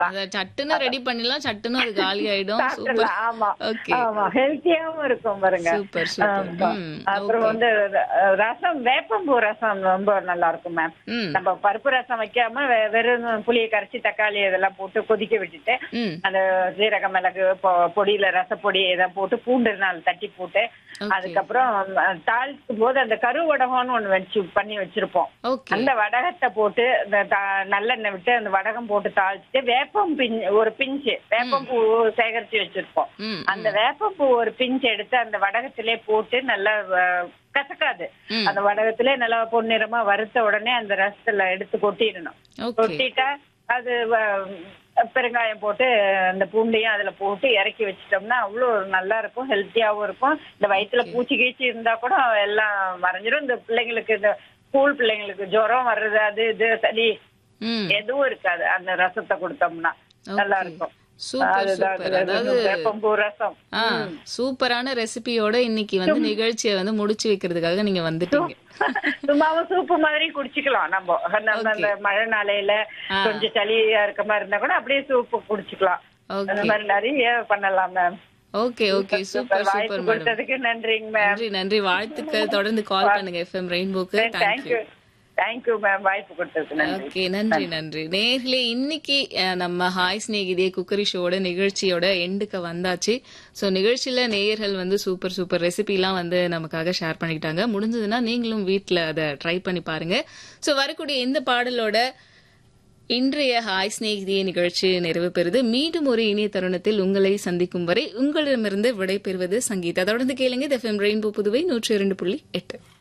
அத சட்டுன்னு ரெடி பண்ணிடலாம் சட்டுன்னு அது காலி ஆயிடும் சூப்பர் சாப்பிடலாம் ஆமா ஓகே ஆமா ஹெல்த்தியாவும் இருக்கும் பாருங்க சூப்பர் சூப்பர் ஆமா. ம் அப்புறம் வந்து அஹ், ரசம் வேப்பம்பூ ரசம் ரொம்ப நல்லா இருக்கும் மேம் ம் நம்ம பருப்பு ரசம் வைக்காம வெ- வெறும் புளியை கரைச்சி தக்காளி இதெல்லாம் போட்டு கொதிக்க விட்டுட்டு ம் அந்த சீரக மிளகு பொ- பொடியில ரசப்பொடி இதை போட்டு பூண்டு நாலு தட்டி போட்டு Okay. அதுக்கப்புறம் அஹ், தாளிக்கும் போது அந்த கருவடகம்னு ஒண்ணு வச்சு பண்ணி வச்சிருப்போம் ஓகே அந்த வடகத்தை போட்டு இந்த த- நல்லெண்ணெய் விட்டு அந்த வடகம் போட்டு தாளிச்சுட்டு வேப்பம் பின் ஒரு பிஞ்சு வேப்பம் பூ சேகரிச்சு வச்சிருப்போம் ம் அந்த வேப்பம்பூ ஒரு பிஞ்சு எடுத்து அந்த வடகத்திலே போட்டு நல்லா அஹ், கசக்காது ம். அந்த வடகத்திலே நல்லா பொன்னிறமா வறுத்த உடனே அந்த ரசத்துல எடுத்து கொட்டிடணும் ஓகே கொட்டிட்டா அது வ- பெருங்காயம் போட்டு அந்த பூண்டையும் அதுல போட்டு இறக்கி வச்சிட்டோம்னா அவ்வளோ நல்லா இருக்கும் ஹெல்த்தியாவும் இருக்கும் இந்த வயித்துல பூச்சி கீச்சி இருந்தா கூட எல்லாம் மறைஞ்சிரும் இந்த பிள்ளைங்களுக்கு இந்த ஸ்கூல் பிள்ளைங்களுக்கு ஜுரம் வர்றது அது இது சளி ம் எதுவும் இருக்காது அந்த ரசத்தை கொடுத்தோம்னா நல்லா Okay. இருக்கும் சூப்பர் அதுதான் சூப்பர் அது அதாவது வேப்பம்பூ ரசம் ஆ சூப்பரான ரெசிபியோட இன்னைக்கு வந்து நிகழ்ச்சியை வந்து முடிச்சு வைக்கிறதுக்காக நீங்க வந்துட்டீங்க சும்மாவும் சூப்பு மாதிரி குடிச்சுக்கலாம் நம்ம நம்ம அந்த மழை நாளையில ஆ. கொஞ்சம் சளியா இருக்க மாதிரி இருந்தா கூட அப்படியே சூப்பு குடிச்சுக்கலாம் அந்த ஓகே மாதிரி நிறைய பண்ணலாம் மேம் ஓகே ஓகே சூப்பர் வாய்ப்பு சூப்பர் மேடம் கொடுத்ததுக்கு நன்றிங்க மேம் நன்றி நன்றி வாழ்த்துக்கள் தொடர்ந்து கால் பண்ணுங்க எஃப்எம் ரெயின்போக்கு தேங்க்யூ தேங்க்யூ தேங்க்யூ மேம் வாய்ப்பு கொடுத்ததுக்கு நன்றி ஓகே நன்றி நன்றி நேர்களே இன்னைக்கு அஹ், நம்ம ஹாய் ஸ்நேகிதே குக்கரி ஷோட நிகழ்ச்சியோட எண்டுக்கு வந்தாச்சு ஸோ நிகழ்ச்சியில நேயர்கள் வந்து சூப்பர் சூப்பர் ரெசிபிலாம் வந்து நமக்காக ஷேர் பண்ணிக்கிட்டாங்க முடிஞ்சதுன்னா நீங்களும் வீட்டில் அதை ட்ரை பண்ணி பாருங்க ஸோ வரக்கூடிய இந்த பாடலோட இன்றைய ஹாய் ஸ்நேகிதிய நிகழ்ச்சி நிறைவு பெறுது மீண்டும் ஒரு இனிய தருணத்தில் உங்களை சந்திக்கும் வரை உங்களிடமிருந்து விடைபெறுவது சங்கீதா தொடர்ந்து கேளுங்க எஃப்எம் ரெயின்போ புதுவை நூற்றி இரண்டு புள்ளி எட்டு